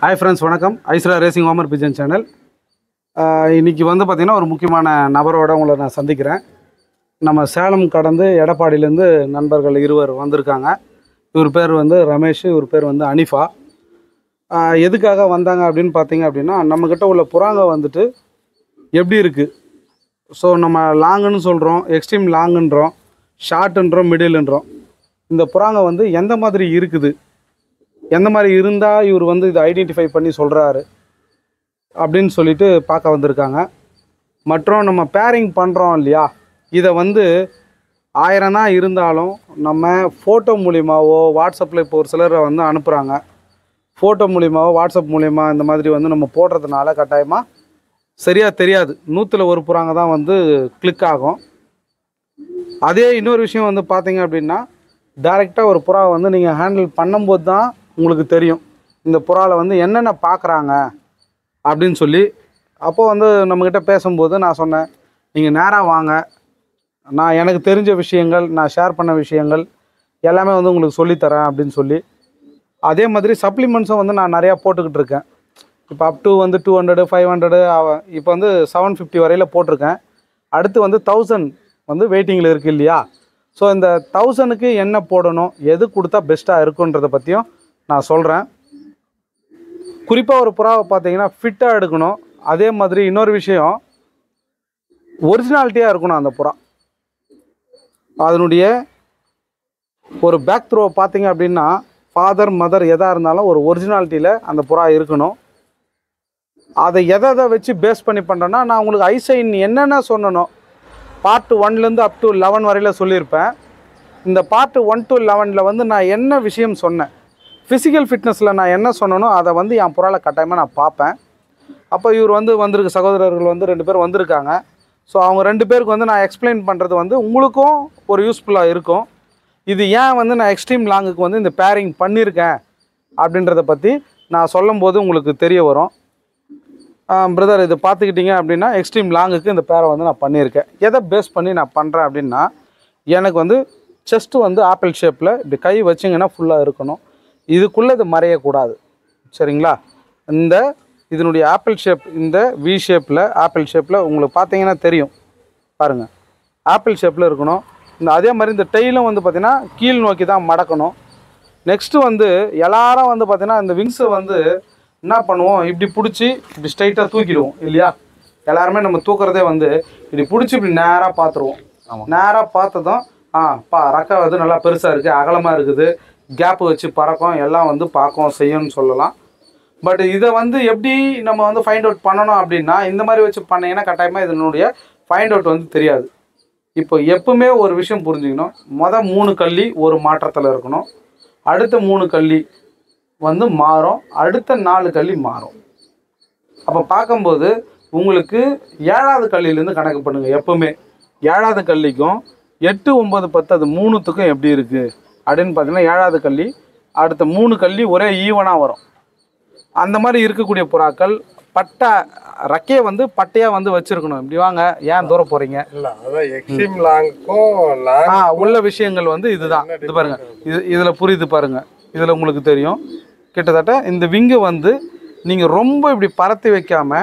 hi friends வணக்கம் ஐஸ்ரா racing homer pigeon channel இன்றைக்கி வந்து பார்த்திங்கன்னா ஒரு முக்கியமான நபரோட உங்களை நான் சந்திக்கிறேன் நம்ம சேலம் கடந்து எடப்பாடியிலேருந்து நண்பர்கள் இருவர் வந்திருக்காங்க இவர் பேர் வந்து ரமேஷ் இவர் பேர் வந்து அனிஃபா ஆஹ் எதுக்காக வந்தாங்க அப்படின்னு பார்த்தீங்க அப்படின்னா நம்மக்கிட்ட உள்ள புறாங்க வந்துட்டு எப்படி இருக்குது ஸோ நம்ம லாங்குன்னு சொல்கிறோம் எக்ஸ்ட்ரீம் லாங்குன்றோம் ஷார்ட்டுன்றோம் மிடில்ன்றோம் இந்த புறாங்க வந்து எந்த மாதிரி இருக்குது எந்த மாதிரி இருந்தால் இவர் வந்து இதை ஐடென்டிஃபை பண்ணி சொல்கிறாரு அப்படின்னு சொல்லிட்டு பார்க்க வந்திருக்காங்க மற்றும் நம்ம பேரிங் பண்ணுறோம் இல்லையா இதை வந்து ஆயிரம் தான் இருந்தாலும் நம்ம ஃபோட்டோ மூலியமாவோ வாட்ஸ்அப்பில் இப்போ ஒரு சிலர் வந்து அனுப்புகிறாங்க ஃபோட்டோ மூலியமாவோ வாட்ஸ்அப் மூலியமா இந்த மாதிரி வந்து நம்ம போடுறதுனால கட்டாயமாக சரியாக தெரியாது நூற்றில் ஒரு புறாங்க தான் வந்து கிளிக் ஆகும் அதே இன்னொரு விஷயம் வந்து பார்த்தீங்க அப்படின்னா டைரெக்டாக ஒரு புறாவை வந்து நீங்கள் ஹேண்டில் பண்ணும்போது தான் உங்களுக்கு தெரியும் இந்த புறாவில் வந்து என்னென்ன பார்க்குறாங்க அப்படின்னு சொல்லி அப்போது வந்து நம்மக்கிட்ட பேசும்போது நான் சொன்னேன் நீங்கள் நேராக வாங்க நான் எனக்கு தெரிஞ்ச விஷயங்கள் நான் ஷேர் பண்ண விஷயங்கள் எல்லாமே வந்து உங்களுக்கு சொல்லித்தரேன் அப்படின்னு சொல்லி அதே மாதிரி சப்ளிமெண்ட்ஸும் வந்து நான் நிறையா போட்டுக்கிட்டு இருக்கேன் இப்போ அப் டு வந்து டூ ஹண்ட்ரடு ஃபைவ் ஹண்ட்ரடு இப்போ வந்து செவன் ஃபிஃப்டி வரையில் போட்டிருக்கேன் அடுத்து வந்து தௌசண்ட் வந்து வெயிட்டிங்கில் இருக்குது இல்லையா ஸோ இந்த தௌசண்ட்க்கு என்ன போடணும் எது கொடுத்தா பெஸ்ட்டாக இருக்குன்றதை பற்றியும் நான் சொல்கிறேன் குறிப்பாக ஒரு புறாவை பார்த்தீங்கன்னா ஃபிட்டாக எடுக்கணும் அதே மாதிரி இன்னொரு விஷயம் ஒரிஜினாலிட்டியாக இருக்கணும் அந்த புறா அதனுடைய ஒரு பேக் த்ரோ பார்த்தீங்க அப்படின்னா ஃபாதர் மதர் எதாக இருந்தாலும் ஒரு ஒரிஜினாலிட்டியில் அந்த புறா இருக்கணும் அதை எதை எதை வச்சு பேஸ் பண்ணி பண்ணுறேன்னா நான் உங்களுக்கு ஐசைன் என்னென்ன சொன்னனோ பார்ட் ஒன்லேருந்து அப் டு லெவன் வரையில் சொல்லியிருப்பேன் இந்த பார்ட் ஒன் டு லெவனில் வந்து நான் என்ன விஷயம் சொன்னேன் ஃபிசிக்கல் ஃபிட்னஸில் நான் என்ன சொன்னனோ அதை வந்து என் புறால கட்டாயமாக நான் பார்ப்பேன் அப்போ இவர் வந்து வந்திருக்கு சகோதரர்கள் வந்து ரெண்டு பேர் வந்திருக்காங்க ஸோ அவங்க ரெண்டு பேருக்கு வந்து நான் எக்ஸ்பிளைன் பண்ணுறது வந்து உங்களுக்கும் ஒரு யூஸ்ஃபுல்லாக இருக்கும் இது ஏன் வந்து நான் எக்ஸ்ட்ரீம் லாங்குக்கு வந்து இந்த பேரிங் பண்ணியிருக்கேன் அப்படின்றத பற்றி நான் சொல்லும்போது உங்களுக்கு தெரிய வரும் பிரதர் இது பார்த்துக்கிட்டிங்க அப்படின்னா எக்ஸ்ட்ரீம் லாங்குக்கு இந்த பேரை வந்து நான் பண்ணியிருக்கேன் எதை பேஸ் பண்ணி நான் பண்ணுறேன் அப்படின்னா எனக்கு வந்து செஸ்ட்டு வந்து ஆப்பிள் ஷேப்பில் இப்படி கை வச்சிங்கன்னா ஃபுல்லாக இருக்கணும் இதுக்குள்ளே இது மறையக்கூடாது சரிங்களா இந்த இதனுடைய ஆப்பிள் ஷேப் இந்த வி ஷேப்பில் ஆப்பிள் ஷேப்பில் உங்களுக்கு பார்த்தீங்கன்னா தெரியும் பாருங்கள் ஆப்பிள் ஷேப்பில் இருக்கணும் இந்த அதே மாதிரி இந்த டெய்லும் வந்து பார்த்திங்கன்னா கீழ் நோக்கி தான் மடக்கணும் நெக்ஸ்ட்டு வந்து எல்லாரும் வந்து பார்த்திங்கன்னா இந்த விங்ஸை வந்து என்ன பண்ணுவோம் இப்படி பிடிச்சி இப்படி ஸ்ட்ரைட்டாக தூக்கிடுவோம் இல்லையா எல்லாருமே நம்ம தூக்குறதே வந்து இப்படி பிடிச்சி இப்படி நேராக பார்த்துருவோம் நேராக பார்த்ததும் ஆ பா ரக்கை வந்து நல்லா பெருசாக இருக்குது அகலமாக இருக்குது கேப்பு வச்சு பறக்கும் எல்லாம் வந்து பார்க்கும் செய்யும்னு சொல்லலாம் பட் இதை வந்து எப்படி நம்ம வந்து ஃபைண்ட் அவுட் பண்ணணும் அப்படின்னா இந்த மாதிரி வச்சு பண்ணீங்கன்னா கட்டாயமாக இதனுடைய ஃபைண்ட் அவுட் வந்து தெரியாது இப்போ எப்பவுமே ஒரு விஷயம் புரிஞ்சுக்கணும் மொதல் மூணு கள்ளி ஒரு மாற்றத்தில் இருக்கணும் அடுத்த மூணு கள்ளி வந்து மாறும் அடுத்த நாலு கள்ளி மாறும் அப்போ பார்க்கும்போது உங்களுக்கு ஏழாவது கல்லிலேருந்து கணக்கு பண்ணுங்க எப்பவுமே ஏழாவது கல்லிக்கும் எட்டு ஒம்பது பத்து அது மூணுத்துக்கும் எப்படி இருக்குது அப்படின்னு பார்த்தீங்கன்னா ஏழாவது கள்ளி அடுத்த மூணு கள்ளி ஒரே ஈவனாக வரும் அந்த மாதிரி இருக்கக்கூடிய புறாக்கள் பட்டை ரக்கையை வந்து பட்டையாக வந்து வச்சுருக்கணும் இப்படி வாங்க ஏன் தூரம் போகிறீங்க இல்ல அதான் எக்ஸ்ட்ரீம் லாங்குக்கும் லாங் ஆ உள்ள விஷயங்கள் வந்து இதுதான் இது பாருங்க இது இதில் புரியுது பாருங்க இதில் உங்களுக்கு தெரியும் கிட்டத்தட்ட இந்த விங்கு வந்து நீங்கள் ரொம்ப இப்படி பரத்தி வைக்காம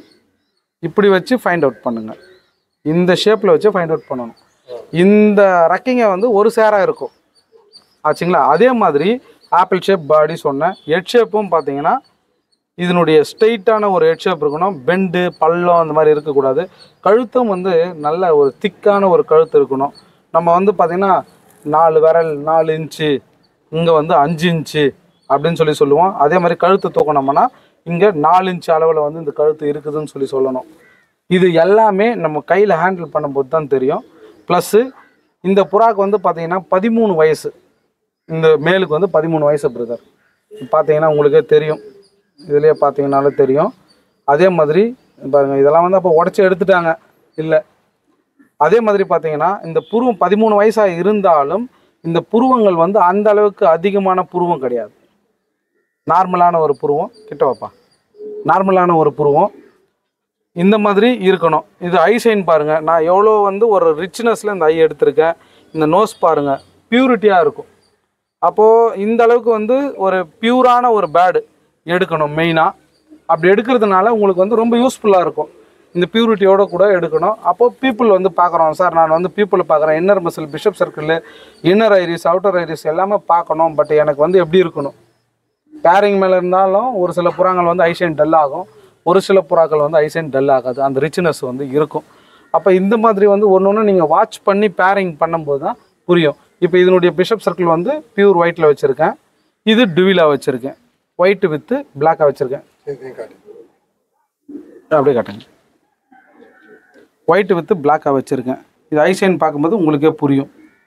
இப்படி வச்சு ஃபைண்ட் அவுட் பண்ணுங்க இந்த ஷேப்பில் வச்சு ஃபைண்ட் அவுட் பண்ணணும் இந்த ரக்கிங்க வந்து ஒரு சேராக இருக்கும் ஆச்சுங்களா அதே மாதிரி ஆப்பிள் ஷேப் பாடி சொன்னேன் ஹெட் ஷேப்பும் பார்த்தீங்கன்னா இதனுடைய ஸ்ட்ரெயிட்டான ஒரு ஹெட் ஷேப் இருக்கணும் பெண்டு பள்ளம் அந்த மாதிரி இருக்கக்கூடாது கழுத்தும் வந்து நல்ல ஒரு திக்கான ஒரு கழுத்து இருக்கணும் நம்ம வந்து பார்த்திங்கன்னா நாலு விரல் நாலு இன்ச்சு இங்கே வந்து அஞ்சு இன்ச்சு அப்படின்னு சொல்லி சொல்லுவோம் அதே மாதிரி கழுத்து தூக்கணும்னா இங்கே நாலு இன்ச்சு அளவில் வந்து இந்த கழுத்து இருக்குதுன்னு சொல்லி சொல்லணும் இது எல்லாமே நம்ம கையில் ஹேண்டில் பண்ணும்போது தான் தெரியும் ப்ளஸ்ஸு இந்த புறாக்கு வந்து பார்த்திங்கன்னா பதிமூணு வயசு இந்த மேலுக்கு வந்து பதிமூணு வயசு பிரதர் பார்த்தீங்கன்னா உங்களுக்கே தெரியும் இதுலேயே பார்த்தீங்கனாலே தெரியும் அதே மாதிரி பாருங்கள் இதெல்லாம் வந்து அப்போ உடச்சி எடுத்துட்டாங்க இல்லை அதே மாதிரி பார்த்தீங்கன்னா இந்த புருவம் பதிமூணு வயசாக இருந்தாலும் இந்த புருவங்கள் வந்து அந்த அளவுக்கு அதிகமான புருவம் கிடையாது நார்மலான ஒரு புருவம் கிட்ட வைப்பா நார்மலான ஒரு புருவம் இந்த மாதிரி இருக்கணும் இது ஐ சைன் பாருங்கள் நான் எவ்வளோ வந்து ஒரு ரிச்னஸில் இந்த ஐ எடுத்திருக்கேன் இந்த நோஸ் பாருங்கள் பியூரிட்டியாக இருக்கும் அப்போது இந்த அளவுக்கு வந்து ஒரு பியூரான ஒரு பேர்டு எடுக்கணும் மெயினாக அப்படி எடுக்கிறதுனால உங்களுக்கு வந்து ரொம்ப யூஸ்ஃபுல்லாக இருக்கும் இந்த பியூரிட்டியோட கூட எடுக்கணும் அப்போ பீப்புள் வந்து பார்க்குறோம் சார் நான் வந்து பீப்புளை பார்க்குறேன் இன்னர் மசில் பிஷப் circle inner iris outer iris எல்லாமே பார்க்கணும் பட் எனக்கு வந்து எப்படி இருக்கணும் பேரிங் மேலே இருந்தாலும் ஒரு சில புறாங்கள் வந்து ஐசைன் டல் ஆகும் ஒரு சில புறாக்கள் வந்து ஐசைன் டல் ஆகாது அந்த ரிச்னஸ் வந்து இருக்கும் அப்போ இந்த மாதிரி வந்து ஒன்று ஒன்று நீங்கள் வாட்ச் பண்ணி பேரிங் பண்ணும்போது தான் புரியும் இப்போ இதனுடைய பிஷப் சர்க்கிள் வந்து பியூர் ஒயிட்டில் வச்சுருக்கேன் இது டுவிலாக வச்சுருக்கேன் ஒயிட் வித்து பிளாக்காக வச்சுருக்கேன் இதையும் காட்டு அப்படியே காட்டுங்க ஒயிட் வித்து பிளாக்காக வச்சுருக்கேன் இது ஐசைன் பார்க்கும்போது உங்களுக்கே புரியும்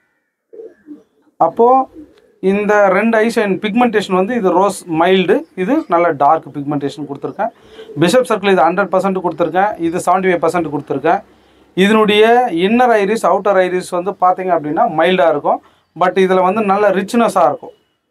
அப்போது இந்த ரெண்டு ஐசைன் பிக்மெண்டேஷன் வந்து இது ரோஸ் மைல்டு இது நல்ல டார்க் பிக்மெண்டேஷன் கொடுத்துருக்கேன் பிஷப் சர்க்கிள் இது ஹண்ட்ரட் பர்சன்ட் கொடுத்துருக்கேன் இது செவன்ட்டி ஃபைவ் பர்சன்ட் கொடுத்துருக்கேன் இதனுடைய இன்னர் ஐரிஸ் அவுட்டர் ஐரிஸ் வந்து பார்த்தீங்க அப்படின்னா மைல்டாக இருக்கும் பட் இதில் வந்து நல்ல ரிச்னஸாக இருக்கும்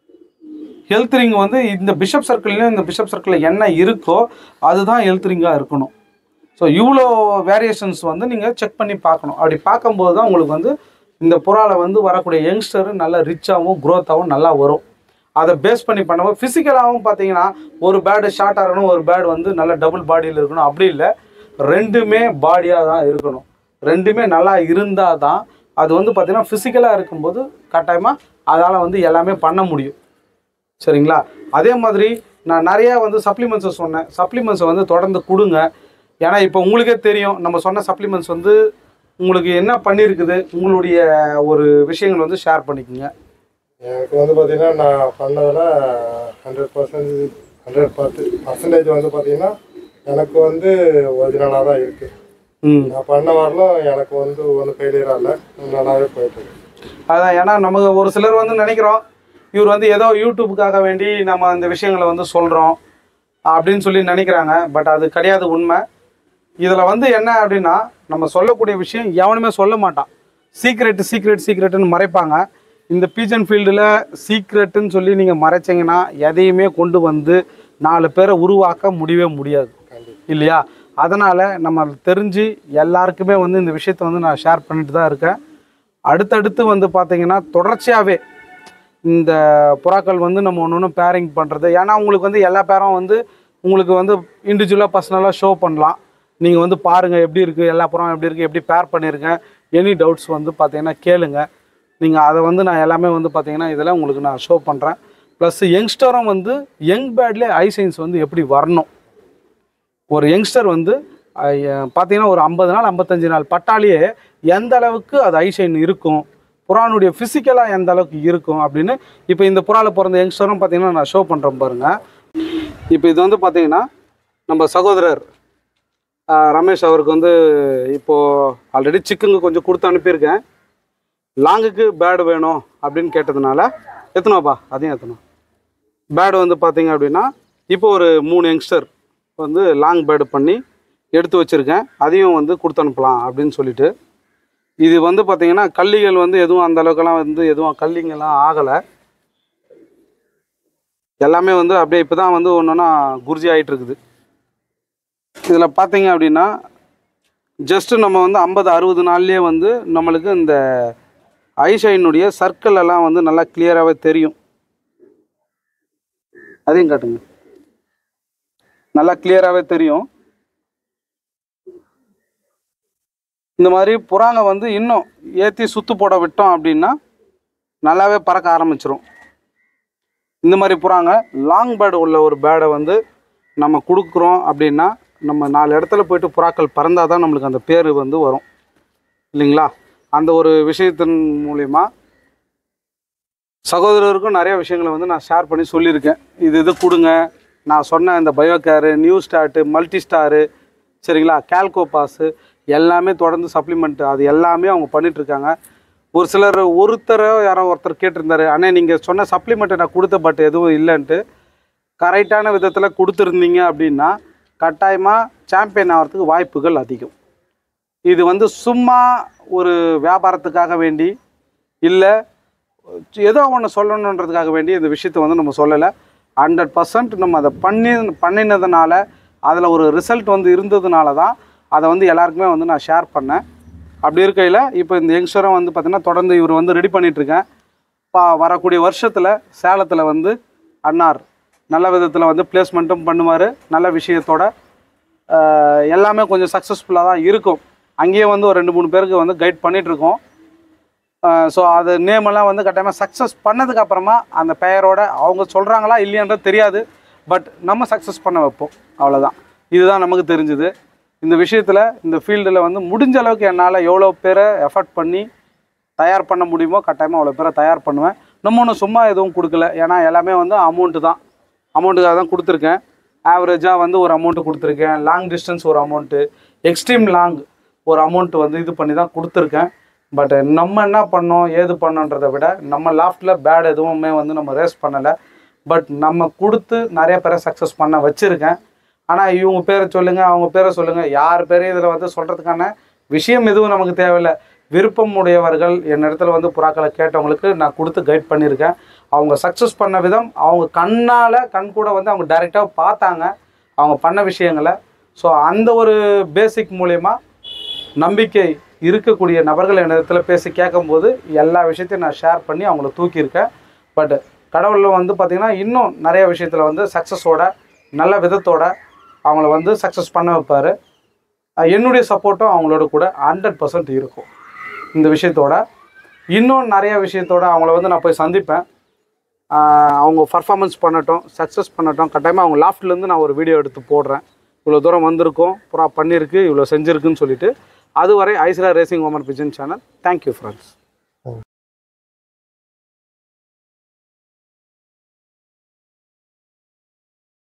ஹெல்த் ரிங் வந்து இந்த பிஷப் சர்க்கிள்லையும் இந்த பிஷப் சர்க்கிளில் என்ன இருக்கோ அதுதான் ஹெல்த் ரிங்காக இருக்கணும் ஸோ இவ்வளோ வேரியேஷன்ஸ் வந்து நீங்கள் செக் பண்ணி பார்க்கணும் அப்படி பார்க்கும்போது தான் உங்களுக்கு வந்து இந்த புறாவில் வந்து வரக்கூடிய யங்ஸ்டர் நல்லா ரிச்சாகவும் க்ரோத்தாகவும் நல்லா வரும் அதை பேஸ் பண்ணி பண்ணும்போது ஃபிசிக்கலாகவும் பார்த்தீங்கன்னா ஒரு பேடு ஷார்ட்டாக இருக்கணும் ஒரு பேட் வந்து நல்ல டபுள் பாடியில் இருக்கணும் அப்படி இல்லை ரெண்டுமே பாடியாக தான் இருக்கணும் ரெண்டுமே நல்லா இருந்தால் தான் அது வந்து பார்த்தீங்கன்னா ஃபிசிக்கலாக இருக்கும்போது கட்டாயமாக அதால் வந்து எல்லாமே பண்ண முடியும் சரிங்களா அதே மாதிரி நான் நிறையா வந்து சப்ளிமெண்ட்ஸை சொன்னேன் சப்ளிமெண்ட்ஸை வந்து தொடர்ந்து கொடுங்க ஏன்னா இப்போ உங்களுக்கே தெரியும் நம்ம சொன்ன சப்ளிமெண்ட்ஸ் வந்து உங்களுக்கு என்ன பண்ணியிருக்குது உங்களுடைய ஒரு விஷயங்கள் வந்து ஷேர் பண்ணிக்கோங்க எனக்கு வந்து பார்த்தீங்கன்னா நான் பண்ணதில் hundred percentage hundred percent percentage வந்து பார்த்தீங்கன்னா எனக்கு வந்து ஒரிஜினலாக தான் இருக்குது ம் நான் பண்ண வரலும் எனக்கு வந்து ஒன்றும் ஃபெயிலியராக இல்லை நல்லாவே போயிட்டுருக்கு அதான் ஏன்னா நமக்கு ஒரு சிலர் வந்து நினைக்கிறோம் இவர் வந்து ஏதோ யூடியூப்புக்காக வேண்டி நம்ம இந்த விஷயங்களை வந்து சொல்கிறோம் அப்படின்னு சொல்லி நினைக்கிறாங்க பட் அது கிடையாது உண்மை இதில் வந்து என்ன அப்படின்னா நம்ம சொல்லக்கூடிய விஷயம் எவனுமே சொல்ல மாட்டான் சீக்ரெட் சீக்ரெட் சீக்ரெட்டுன்னு மறைப்பாங்க இந்த பீஜன் ஃபீல்டில் சீக்ரெட்டுன்னு சொல்லி நீங்கள் மறைச்சிங்கன்னா எதையுமே கொண்டு வந்து நாலு பேரை உருவாக்க முடியவே முடியாது இல்லையா அதனால் நம்ம தெரிஞ்சு எல்லாருக்குமே வந்து இந்த விஷயத்தை வந்து நான் ஷேர் பண்ணிட்டு தான் இருக்கேன் அடுத்தடுத்து வந்து பார்த்தீங்கன்னா தொடர்ச்சியாகவே இந்த புறாக்கள் வந்து நம்ம ஒன்று ஒன்று பேரிங் பண்ணுறது ஏன்னா உங்களுக்கு வந்து எல்லா பேரும் வந்து உங்களுக்கு வந்து இண்டிவிஜுவலாக பர்சனலாக ஷோ பண்ணலாம் நீங்கள் வந்து பாருங்கள் எப்படி இருக்குது எல்லா புறம் எப்படி இருக்குது எப்படி பேர் பண்ணியிருக்கேன் எனி டவுட்ஸ் வந்து பார்த்தீங்கன்னா கேளுங்க நீங்கள் அதை வந்து நான் எல்லாமே வந்து பார்த்தீங்கன்னா இதெல்லாம் உங்களுக்கு நான் ஷோ பண்ணுறேன் ப்ளஸ் யங்ஸ்டரும் வந்து யங் பேட்லேயே ஐ சைன்ஸ் வந்து எப்படி வரணும் ஒரு யங்ஸ்டர் வந்து அஹ், பார்த்தீங்கன்னா ஒரு ஐம்பது நாள் ஐம்பத்தஞ்சு நாள் பட்டாலேயே எந்த அளவுக்கு அது ஐஷைன் இருக்கும் புறானுடைய ஃபிசிக்கலாக எந்த அளவுக்கு இருக்கும் அப்படின்னு இப்போ இந்த புறாவில் பிறந்த யங்ஸ்டரும் பார்த்தீங்கன்னா நான் ஷோ பண்ணுறேன் பாருங்க இப்போ இது வந்து பார்த்தீங்கன்னா நம்ம சகோதரர் அஹ், ரமேஷ் அவருக்கு வந்து இப்போது ஆல்ரெடி சிக்குங்க கொஞ்சம் கொடுத்து அனுப்பியிருக்கேன் லாங்குக்கு பேடு வேணும் அப்படின்னு கேட்டதுனால எத்தனாப்பா அதையும் எத்தணும் பேடு வந்து பார்த்தீங்க அப்படின்னா இப்போ ஒரு மூணு யங்ஸ்டர் வந்து லாங் பேர்டு பண்ணி எடுத்து வச்சுருக்கேன் அதையும் வந்து கொடுத்து அனுப்பலாம் அப்படின்னு சொல்லிட்டு இது வந்து பார்த்தீங்கன்னா கள்ளிகள் வந்து எதுவும் அந்த அளவுக்குலாம் வந்து எதுவும் கள்ளிங்கெல்லாம் ஆகலை எல்லாமே வந்து அப்படியே இப்போ தான் வந்து ஒன்று ஒன்றா குருஜி ஆகிட்டு இருக்குது இதில் பார்த்தீங்க அப்படின்னா ஜஸ்ட்டு நம்ம வந்து ஐம்பது அறுபது நாள்லேயே வந்து நம்மளுக்கு இந்த ஐஷைனுடைய சர்க்கிள் எல்லாம் வந்து நல்லா கிளியராகவே தெரியும் அதையும் காட்டுங்க நல்லா கிளியராகவே தெரியும் இந்த மாதிரி புறாங்க வந்து இன்னும் ஏற்றி சுத்து போட விட்டோம் அப்படின்னா நல்லாவே பறக்க ஆரம்பிச்சிரும் இந்த மாதிரி புறாங்க லாங் பேர்டு உள்ள ஒரு பேடை வந்து நம்ம கொடுக்குறோம் அப்படின்னா நம்ம நாலு இடத்துல போயிட்டு புறாக்கள் பறந்தால் தான் நம்மளுக்கு அந்த பேர் வந்து வரும் இல்லைங்களா அந்த ஒரு விஷயத்தின் மூலிமா சகோதரருக்கும் நிறைய விஷயங்களை வந்து நான் ஷேர் பண்ணி சொல்லியிருக்கேன் இது இது கொடுங்க நான் சொன்ன இந்த bio care new start multi star சரிங்களா கேல்கோ பாஸு எல்லாமே தொடர்ந்து சப்ளிமெண்ட் அது எல்லாமே அவங்க பண்ணிட்டு இருக்காங்க ஒரு சிலர் ஒருத்தரோ யாரோ ஒருத்தர் கேட்டிருந்தாரு அண்ணே நீங்கள் சொன்ன சப்ளிமெண்ட்டை நான் கொடுத்த பட் எதுவும் இல்லைன்ட்டு கரெக்டான விதத்தில் கொடுத்துருந்தீங்க அப்படின்னா கட்டாயமாக சாம்பியன் ஆகிறதுக்கு வாய்ப்புகள் அதிகம் இது வந்து சும்மா ஒரு வியாபாரத்துக்காக வேண்டி இல்லை ஏதோ ஒன்று சொல்லணுன்றதுக்காக வேண்டி இந்த விஷயத்தை வந்து நம்ம சொல்லலை ஹண்ட்ரட் பர்சன்ட் நம்ம அதை பண்ணி பண்ணினதுனால அதில் ஒரு ரிசல்ட் வந்து இருந்ததுனால தான் அதை வந்து எல்லாருக்குமே வந்து நான் ஷேர் பண்ணேன் அப்படி இருக்கையில் இப்போ இந்த யங்ஸ்டரும் வந்து பார்த்திங்கன்னா தொடர்ந்து இவர் வந்து ரெடி பண்ணிகிட்ருக்கேன் பா வரக்கூடிய வருஷத்தில் சேலத்தில் வந்து அன்னார் நல்ல விதத்தில் வந்து பிளேஸ்மெண்ட்டும் பண்ணுவார் நல்ல விஷயத்தோட ஆஹ், எல்லாமே கொஞ்சம் சக்ஸஸ்ஃபுல்லாக தான் இருக்கும் அங்கேயே வந்து ஒரு ரெண்டு மூணு பேருக்கு வந்து கைட் பண்ணிகிட்ருக்கோம் ஸோ அது நேமெல்லாம் வந்து கட்டாயமாக சக்ஸஸ் பண்ணதுக்கு அப்புறமா அந்த பெயரோட அவங்க சொல்கிறாங்களா இல்லையன்றது தெரியாது பட் நம்ம சக்ஸஸ் பண்ண வைப்போம் அவ்வளோதான் இதுதான் நமக்கு தெரிஞ்சுது இந்த விஷயத்தில் இந்த ஃபீல்டில் வந்து முடிஞ்ச அளவுக்கு என்னால் எவ்வளோ பேரை எஃபர்ட் பண்ணி தயார் பண்ண முடியுமோ கட்டாயமாக அவ்வளோ பேரை தயார் பண்ணுவேன் நம்ம ஒன்றும் சும்மா எதுவும் கொடுக்கல ஏன்னா எல்லாமே வந்து அமௌண்ட்டு தான் அமௌண்ட்டுக்காக தான் கொடுத்துருக்கேன் ஆவரேஜாக வந்து ஒரு அமௌண்ட்டு கொடுத்துருக்கேன் லாங் டிஸ்டன்ஸ் ஒரு அமௌண்ட்டு எக்ஸ்ட்ரீம் லாங் ஒரு அமௌண்ட்டு வந்து இது பண்ணி தான் கொடுத்துருக்கேன் பட் நம்ம என்ன பண்ணோம் ஏது பண்ணோன்றதை விட நம்ம லாஃப்டில் பேட் எதுவுமே வந்து நம்ம ரேஸ் பண்ணலை பட் நம்ம கொடுத்து நிறைய பேரை சக்ஸஸ் பண்ண வச்சுருக்கேன் ஆனால் இவங்க பேரை சொல்லுங்கள் அவங்க பேரை சொல்லுங்கள் யார் பேரையும் இதில் வந்து சொல்கிறதுக்கான விஷயம் எதுவும் நமக்கு தேவையில்லை விருப்பம் உடையவர்கள் என் இடத்துல வந்து புறாக்களை கேட்டவங்களுக்கு நான் கொடுத்து கைட் பண்ணியிருக்கேன் அவங்க சக்ஸஸ் பண்ண விதம் அவங்க கண்ணால் கண் கூட வந்து அவங்க டைரெக்டாக பார்த்தாங்க அவங்க பண்ண விஷயங்களை ஸோ அந்த ஒரு பேசிக் மூலயமா நம்பிக்கை இருக்கக்கூடிய நபர்கள் என் இடத்துல பேசி கேட்கும்போது எல்லா விஷயத்தையும் நான் ஷேர் பண்ணி அவங்கள தூக்கியிருக்கேன் பட் கடவுளில் வந்து பார்த்திங்கன்னா இன்னும் நிறைய விஷயத்தில் வந்து சக்ஸஸோட நல்ல விதத்தோட அவங்கள வந்து சக்ஸஸ் பண்ண வைப்பார் என்னுடைய சப்போர்ட்டும் அவங்களோட கூட ஹண்ட்ரட் பர்சன்ட் இருக்கும் இந்த விஷயத்தோட இன்னும் நிறைய விஷயத்தோட அவங்கள வந்து நான் போய் சந்திப்பேன் ஆஹ் அவங்க பர்ஃபார்மன்ஸ் பண்ணட்டும் சக்ஸஸ் பண்ணட்டும் கட்டாயமாக அவங்க லாஃப்ட்லேருந்து நான் ஒரு வீடியோ எடுத்து போடுறேன் இவ்வளோ தூரம் வந்திருக்கோம் புறா பண்ணியிருக்கு இவ்வளோ செஞ்சுருக்குன்னு சொல்லிட்டு அதுவரை ஐஸ்ரா racing homing pigeon channel thank you friends